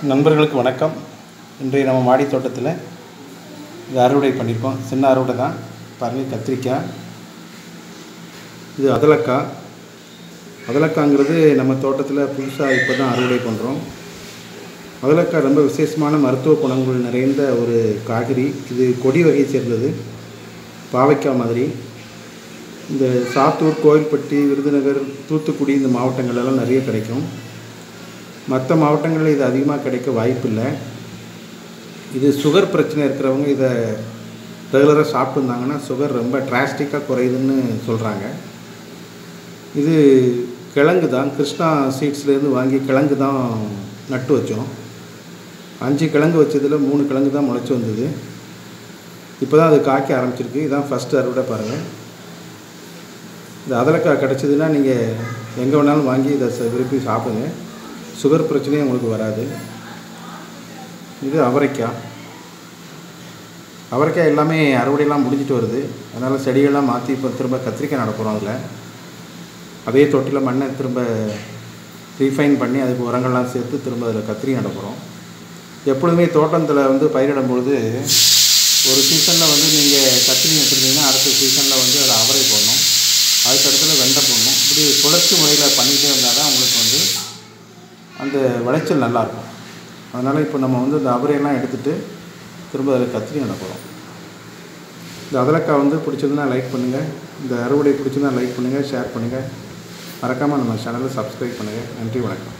நண்பர்களுக்கு வணக்கம் இன்றைய நம்ம மாடி தோட்டத்தில் இது அறுவடை பண்ணியிருக்கோம் சின்ன அறுவடை தான் பாருங்கள் கத்திரிக்காய் இது அதலக்காய் அதலக்காங்கிறது நம்ம தோட்டத்தில் புதுசாக இப்போ தான் அறுவடை பண்ணுறோம் அதலக்காய் ரொம்ப விசேஷமான மருத்துவ குணங்கள் நிறைந்த ஒரு காய்கறி இது கொடி வகையை சேர்ந்தது பாவைக்காய் மாதிரி இந்த சாத்தூர் கோயில்பட்டி விருதுநகர் தூத்துக்குடி இந்த மாவட்டங்கள்லாம் நிறைய கிடைக்கும் மற்ற மாவட்டங்களில் இது அதிகமாக கிடைக்க வாய்ப்பில்லை இது சுகர் பிரச்சனை இருக்கிறவங்க இதை ரெகுலராக சாப்பிட்டு இருந்தாங்கன்னா சுகர் ரொம்ப டிராஸ்டிக்காக குறையுதுன்னு சொல்கிறாங்க இது கிழங்கு தான் கிருஷ்ணா சீட்ஸ்லேருந்து வாங்கி கிழங்கு தான் நட்டு வச்சோம் அஞ்சு கிழங்கு வச்சதில் மூணு கிழங்கு தான் முளைச்சி வந்தது இப்போ தான் அது காய்க்க ஆரம்பிச்சிருக்கு இதான் ஃபஸ்ட்டு அறுவடை பாருங்கள் இந்த அதலக்காய் கிடச்சிதுன்னா நீங்கள் எங்கே வேணாலும் வாங்கி இதை ச- விரும்பி சாப்பிடுங்க சுகர் பிரச்சனையும் உங்களுக்கு வராது இது அவரைக்காய் அவரைக்காய் எல்லாமே அறுவடையெல்லாம் முடிஞ்சிட்டு வருது அதனால் செடியெல்லாம் மாற்றி இப்போ திரும்ப கத்திரிக்காய் நட போகிறோம் அதில் அதே தொட்டியில் மண்ணை திரும்ப ரீஃபைன் பண்ணி அதுக்கு உரங்கள்லாம் சேர்த்து திரும்ப அதில் கத்திரி நட போகிறோம் எப்பொழுதுமே தோட்டத்தில் வந்து பயிரிடும் பொழுது ஒரு சீசனில் வந்து நீங்கள் கத்திரி நட்டுருந்தீங்கன்னா அடுத்த சீசனில் வந்து அதில் அவரை போடணும் அதுக்கு அடுத்துல வெண்டை போடணும் இப்படி சுழற்சி முறையில் பண்ணிகிட்டே வந்தால் தான் உங்களுக்கு வந்து அந்த விளைச்சல் நல்லாயிருக்கும் அதனால் இப்போ நம்ம வந்து இந்த அவரையெல்லாம் எடுத்துகிட்டு திரும்ப அதில் கத்திரி நட போகிறோம் இந்த அதலக்காய் வந்து பிடிச்சதுன்னா லைக் பண்ணுங்கள் இந்த அறுவடை பிடிச்சதுன்னா லைக் பண்ணுங்கள் ஷேர் பண்ணுங்கள் மறக்காமல் நம்ம சேனலை சப்ஸ்கிரைப் பண்ணுங்கள் நன்றி வணக்கம்